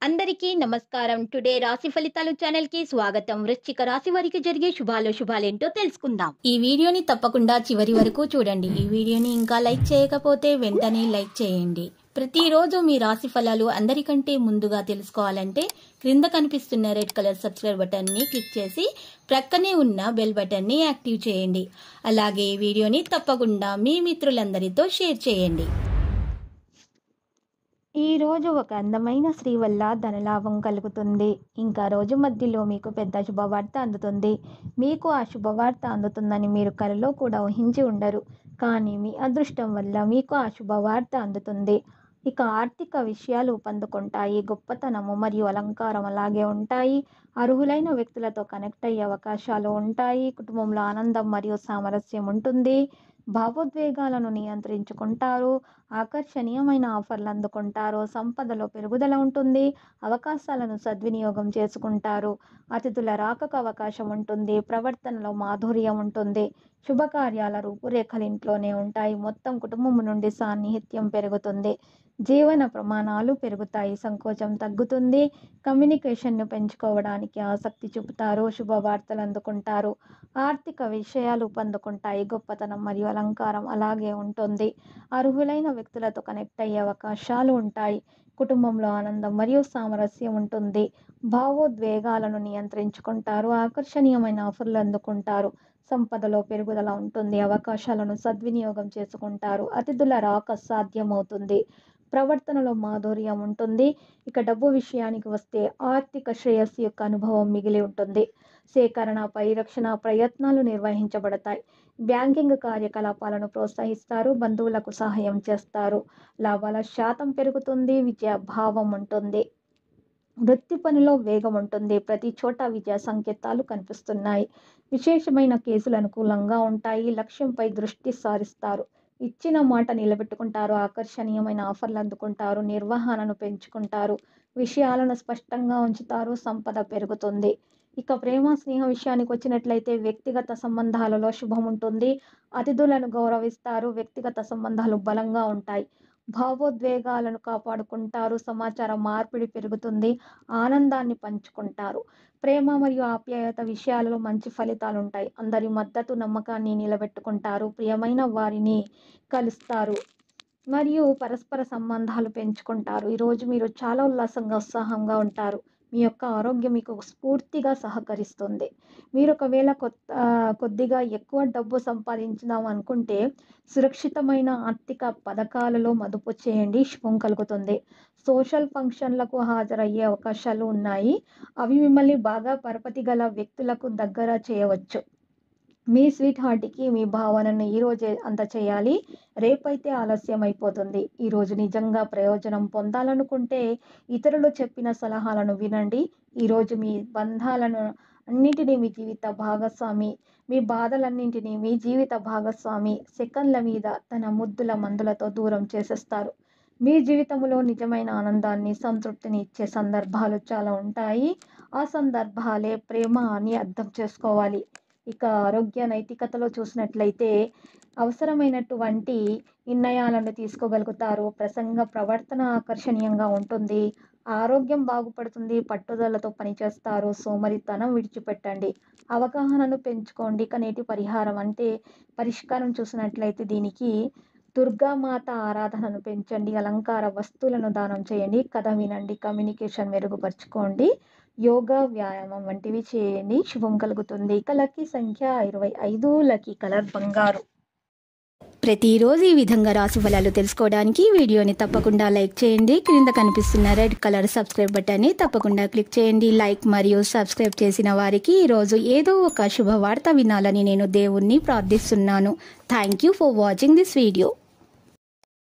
అందరికీ నమస్కారం టుడే రాశి ఫలితాలు ఛానల్ కి స్వాగతం వృశ్చిక రాశి వారికి జరిగే శుభాలు శుభాలేంటో తెలుసుకుందాం ఈ వీడియోని తప్పకుండా చివరి వరకు చూడండి ఈ వీడియోని ఇంకా లైక్ చేయకపోతే వెంటనే లైక్ చేయండి ప్రతిరోజు మీ రాశి ఫలాలు అందరికంటే ముందుగా తెలుసుకోవాలంటే క్రింద కనిపిస్తున్న రెడ్ కలర్ సబ్స్క్రైబ్ బటన్ ని క్లిక్ చేసి ప్రక్కనే ఉన్న బెల్ బటన్ ని యాక్టివ్ చేయండి అలాగే ఈ వీడియోని తప్పకుండా మీ మిత్రులందరితో షేర్ చేయండి ఈ రోజు ఒక అందమైన స్త్రీ వల్ల ధనలాభం కలుగుతుంది ఇంకా రోజు మధ్యలో మీకు పెద్ద శుభవార్త అందుతుంది మీకు ఆ శుభవార్త అందుతుందని మీరు కలలో కూడా ఊహించి ఉండరు కానీ మీ అదృష్టం వల్ల మీకు ఆ శుభవార్త అందుతుంది ఇక ఆర్థిక విషయాలు పొందుకుంటాయి గొప్పతనము మరియు అలంకారం అలాగే ఉంటాయి అర్హులైన వ్యక్తులతో కనెక్ట్ అయ్యే అవకాశాలు ఉంటాయి కుటుంబంలో ఆనందం మరియు సామరస్యం ఉంటుంది భావోద్వేగాలను నియంత్రించుకుంటారు ఆకర్షణీయమైన ఆఫర్లు అందుకుంటారు సంపదలో పెరుగుదల ఉంటుంది అవకాశాలను సద్వినియోగం చేసుకుంటారు అతిథుల రాకకు అవకాశం ఉంటుంది ప్రవర్తనలో మాధుర్యం ఉంటుంది శుభకార్యాల రూపురేఖలు ఇంట్లోనే ఉంటాయి మొత్తం కుటుంబం నుండి సాన్నిహిత్యం పెరుగుతుంది జీవన ప్రమాణాలు పెరుగుతాయి సంకోచం తగ్గుతుంది కమ్యూనికేషన్ను పెంచుకోవడానికి ఆసక్తి చూపుతారు శుభవార్తలు అందుకుంటారు ఆర్థిక విషయాలు పొందుకుంటాయి గొప్పతనం మరియు అలంకారం అలాగే ఉంటుంది అర్హులైన వ్యక్తులతో కనెక్ట్ అయ్యే అవకాశాలు ఉంటాయి కుటుంబంలో ఆనందం మరియు సామరస్యం ఉంటుంది భావోద్వేగాలను నియంత్రించుకుంటారు ఆకర్షణీయమైన ఆఫర్లు అందుకుంటారు సంపదలో పెరుగుదల ఉంటుంది అవకాశాలను సద్వినియోగం చేసుకుంటారు అతిథుల రాక సాధ్యమవుతుంది ప్రవర్తనలో మాధుర్యం ఉంటుంది ఇక డబ్బు విషయానికి వస్తే ఆర్థిక శ్రేయస్సు యొక్క అనుభవం మిగిలి ఉంటుంది సేకరణ పరిరక్షణ ప్రయత్నాలు నిర్వహించబడతాయి బ్యాంకింగ్ కార్యకలాపాలను ప్రోత్సహిస్తారు బంధువులకు సహాయం చేస్తారు లాభాల శాతం పెరుగుతుంది విజయ భావం ఉంటుంది వృత్తి పనిలో వేగం ఉంటుంది ప్రతి చోట విజయ సంకేతాలు కనిపిస్తున్నాయి విశేషమైన కేసులు అనుకూలంగా ఉంటాయి లక్ష్యంపై దృష్టి సారిస్తారు ఇచ్చిన మాట నిలబెట్టుకుంటారు ఆకర్షణీయమైన ఆఫర్లు అందుకుంటారు నిర్వహణను పెంచుకుంటారు విషయాలను స్పష్టంగా ఉంచుతారు సంపద పెరుగుతుంది ఇక ప్రేమ స్నేహ విషయానికి వచ్చినట్లయితే వ్యక్తిగత సంబంధాలలో శుభం ఉంటుంది అతిథులను గౌరవిస్తారు వ్యక్తిగత సంబంధాలు బలంగా ఉంటాయి భావోద్వేగాలను కాపాడుకుంటారు సమాచార మార్పిడి పెరుగుతుంది ఆనందాన్ని పంచుకుంటారు ప్రేమ మరియు ఆప్యాయత విషయాలలో మంచి ఫలితాలు ఉంటాయి అందరి మద్దతు నమ్మకాన్ని నిలబెట్టుకుంటారు ప్రియమైన వారిని కలుస్తారు మరియు పరస్పర సంబంధాలు పెంచుకుంటారు ఈరోజు మీరు చాలా ఉల్లాసంగా ఉత్సాహంగా ఉంటారు మీ యొక్క ఆరోగ్యం మీకు స్ఫూర్తిగా సహకరిస్తుంది మీరు ఒకవేళ కొత్త కొద్దిగా ఎక్కువ డబ్బు సంపాదించుదాం అనుకుంటే సురక్షితమైన ఆర్థిక పథకాలలో మదుపు చేయండి శుభం కలుగుతుంది సోషల్ ఫంక్షన్లకు హాజరయ్యే అవకాశాలు ఉన్నాయి అవి మిమ్మల్ని బాగా పరపతి గల వ్యక్తులకు దగ్గర చేయవచ్చు మీ స్వీట్ హార్ట్కి మీ భావనను ఈరోజే అంత చేయాలి రేపైతే ఆలస్యం అయిపోతుంది ఈరోజు నిజంగా ప్రయోజనం పొందాలనుకుంటే ఇతరులు చెప్పిన సలహాలను వినండి ఈరోజు మీ బంధాలను అన్నింటినీ మీ జీవిత భాగస్వామి మీ బాధలన్నింటినీ మీ జీవిత భాగస్వామి సెకండ్ల మీద తన ముద్దుల మందులతో దూరం చేసేస్తారు మీ జీవితంలో నిజమైన ఆనందాన్ని సంతృప్తిని ఇచ్చే సందర్భాలు చాలా ఉంటాయి ఆ సందర్భాలే ప్రేమ అని అర్థం చేసుకోవాలి ఇక ఆరోగ్య నైతికతలో చూసినట్లయితే అవసరమైనటువంటి నిర్ణయాలను తీసుకోగలుగుతారు ప్రసంగ ప్రవర్తన ఆకర్షణీయంగా ఉంటుంది ఆరోగ్యం బాగుపడుతుంది పట్టుదలతో పనిచేస్తారు సోమరితనం విడిచిపెట్టండి అవగాహనను పెంచుకోండి ఇక నేటి పరిహారం అంటే పరిష్కారం చూసినట్లయితే దీనికి దుర్గామాత ఆరాధనను పెంచండి అలంకార వస్తువులను దానం చేయండి కథ వినండి కమ్యూనికేషన్ మెరుగుపరచుకోండి యోగా వ్యాయామం వంటివి చేయండి శుభం కలుగుతుంది ఇక లక్కీ సంఖ్య ఇరవై ఐదు లక్కీ కలర్ బంగారు ప్రతిరోజు ఈ విధంగా రాశి ఫలాలు తెలుసుకోవడానికి వీడియోని తప్పకుండా లైక్ చేయండి క్రింద కనిపిస్తున్న రెడ్ కలర్ సబ్స్క్రైబ్ బటన్ని తప్పకుండా క్లిక్ చేయండి లైక్ మరియు సబ్స్క్రైబ్ చేసిన వారికి ఈరోజు ఏదో ఒక శుభవార్త వినాలని నేను దేవుణ్ణి ప్రార్థిస్తున్నాను thank you for watching this video